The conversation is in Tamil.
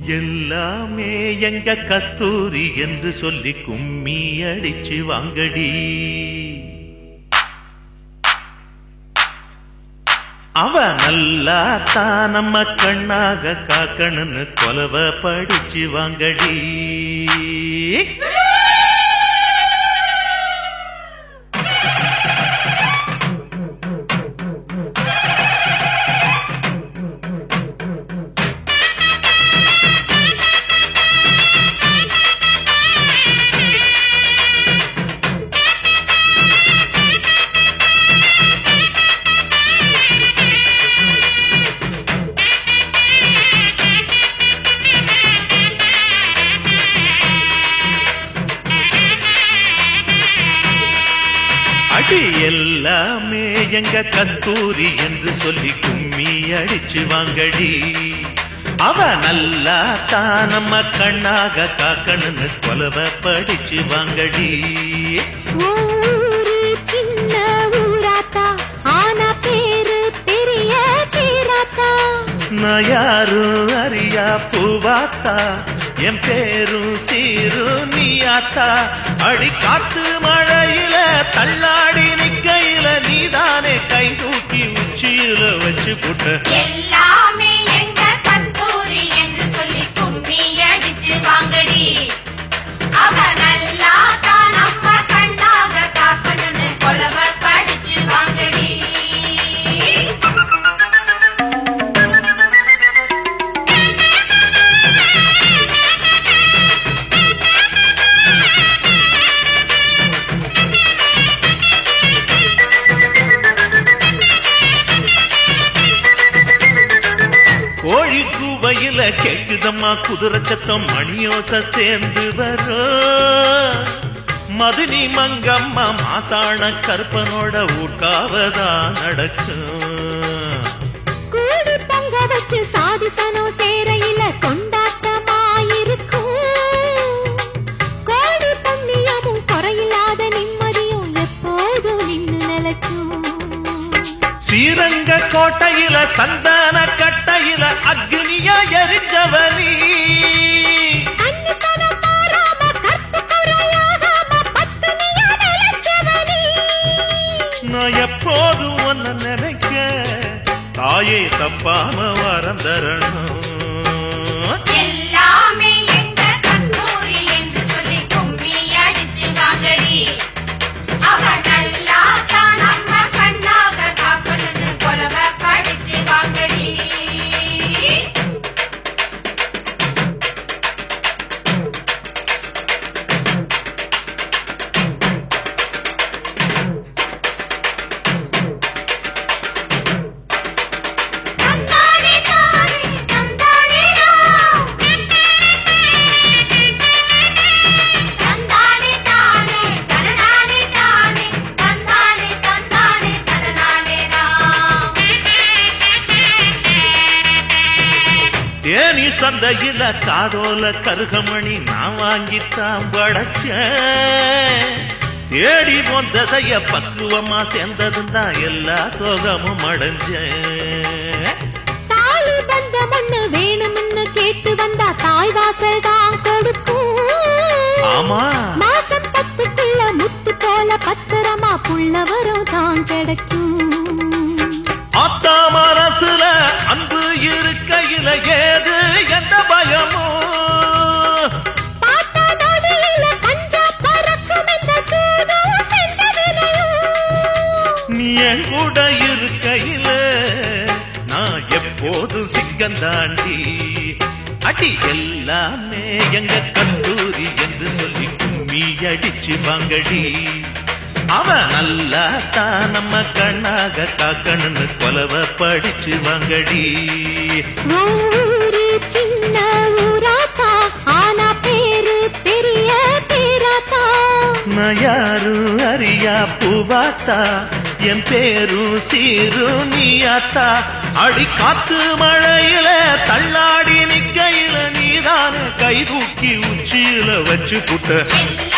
எல்லாமே எங்க கஸ்தூரி என்று சொல்லி கும்மி அடிச்சு வாங்கடி அவ நல்லா தான் நம்ம கண்ணாக காக்கணும்னு கொலவ படிச்சு வாங்கடி அடி எல்லாமே எங்க கஸ்தூரி என்று சொல்லி கும்மி அடிச்சு வாங்கடி அவ நல்லா தான் நம்ம கண்ணாக காக்கணும்னு கொலவ படிச்சு வாங்கடி ஊரு சின்ன ஊராத்தா ஆனா பேரு பெரிய பேராத்தா நான் யாரும் அறியா பூவாத்தா என் பேரும் சீரும் நீயாத்தா அடி காத்து மழையில தள்ளாடி நிக்கையில நீதானே கை தூக்கி உச்சியில வச்சு புட்ட எல்லாமே எங்க கஸ்தூரி என்று சொல்லி கும்மி அடிச்சு வாங்கடி அவ நல்லா தான் நம்ம கண்ணாக காக்கணும்னு கொலவ படிச்சு வாங்கடி கோழி கூவையில கேக்குதம்மா குதிரை சத்தம் மணியோச சேர்ந்து வரும் மதுனி மங்கம்மா மாசாண கருப்பனோட ஊர்காவதான் நடக்கும் கூடி பொங்க வச்சு சாதிசனம் சேரையில கொண்டாட்டமாயிருக்கும் கோடி புண்ணியமும் குறையில்லாத நிம்மதியும் எப்போதும் நின்னு நிலைக்கும் ஸ்ரீரங்க கோட்டையில சந்தான கட்டையில அக்னியா எரிஞ்சவனி அன்னித்தனம் மாறாம கற்பு குறையாகாம பத்தினியா நிலைச்சவனே. நான் எப்போதும் ஒன்ன நினைக்க தாயை தப்பாம வரம் தரணும் எல்லாமே எங்க கஸ்தூரி என்று சொல்லி கும்மி அடிச்சு வாங்கடி அவ நல்லா தான் நம்ம கண்ணாக காக்கணும்னு கொலவ படிச்சு வாங்கடி தந்தானே தானே தந்தானே தந்தானே தானே தனநானே தானே தந்தானே தந்தானே தனநானே தேனி சந்தையில காதோல கருகமணி நான் வாங்கித்தான் படைச்சேன் தேடி வந்ததைய பக்குவமா சேர்ந்ததுதான் எல்லா சோகமும் அடைஞ்சேன் தாலி பந்த மண்ணு வேணும்னு கேட்டு வந்தா தாய் வாசல் தான் கொடுக்கும் ஆமா மாசம் பத்துக்குள்ள முத்து போல பத்திரமா புள்ள வரும் தான் கிடைக்கும் ஆத்தா மனசுல அன்பு இருக்கையில ஏது எந்த பயமோ பாத்தா நொடியில பஞ்சா பறக்கும் இந்த சூதும் செஞ்ச வினையும். நீ என் கூட இருக்கையில நான் எப்போதும் சிங்கம் தாண்டி அடி எல்லாமே எங்க கல்லூரி என்று சொல்லி கும்மி அடிச்சு வாங்கடி அவன் நல்லா தான் நம்ம கண்ணாக காக்கணும்னு கொலவ படிச்சு வாங்கடி ஊரு சின்ன ஊராத்தா ஆனா பேரு பெரிய பேராத்தா நான் யாரும் அறியா பூவாத்தா என் பேரும் சீரும் நீயாத்தா அடி காத்து மழையில தள்ளாடி நிக்கையில நீதான கை தூக்கி உச்சியில வச்சு புட்ட எல்லா